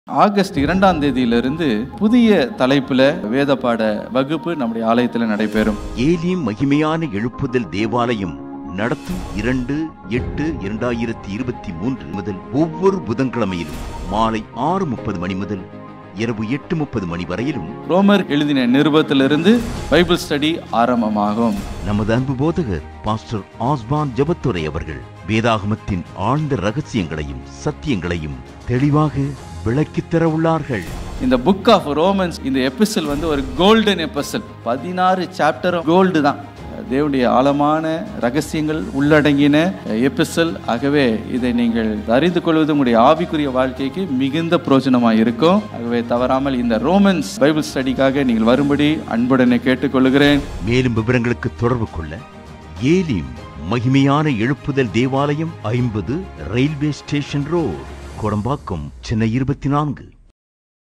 August இரண்டாம் தேதியிலிருந்து புதிய தலைப்புல வேத பாட வகுப்பு நம்முடைய ஆலயத்தில் நடைபெறும் ஏலியும் மகிமையான எழுப்புதல் தேவாலயம் நடத்தும் இரண்டு எட்டு இரண்டாயிரத்தி இருபத்தி மூன்று முதல் ஒவ்வொரு புதன்கிழமையிலும் மாலை ஆறு முப்பது மணி முதல் இரவு எட்டு முப்பது மணி வரையிலும் ரோமர் எழுதின நிருபத்திலிருந்து பைபிள் ஸ்டடி ஆரம்பமாகும் நமது அன்பு போதகர் பாஸ்டர் ஆஸ்பான் ஜபத்துரை அவர்கள் வேதாகமத்தின் ஆழ்ந்த ரகசியங்களையும் சத்தியங்களையும் தெளிவாக விளக்கித் தர உள்ளார்கள் இந்த புக் ஆஃப் ரோமன்ஸ் இந்த எபிசல் வந்து ஒரு கோல்டன் எபிசல் பதினாறு சாப்டரும் கோல்டு தான் தேவனுடைய ஆழமான ரகசியங்கள் உள்ளடங்கின எபிசல் ஆகவே இதை நீங்கள் அறிந்து கொள்வது உங்களுடைய ஆவிக்குரிய வாழ்க்கைக்கு மிகுந்த பிரயோஜனமாக இருக்கும் ஆகவே தவறாமல் இந்த ரோமன்ஸ் பைபிள் ஸ்டடிக்காக நீங்கள் வரும்படி அன்புடனே கேட்டுக்கொள்கிறேன் மேலும் விவரங்களுக்கு தொடர்பு கொள்ள ஏலிம் மகிமையான எழுப்புதல் தேவாலயம் ஐம்பது railway station road Kodambakkam Chennai இருபத்தி நான்கு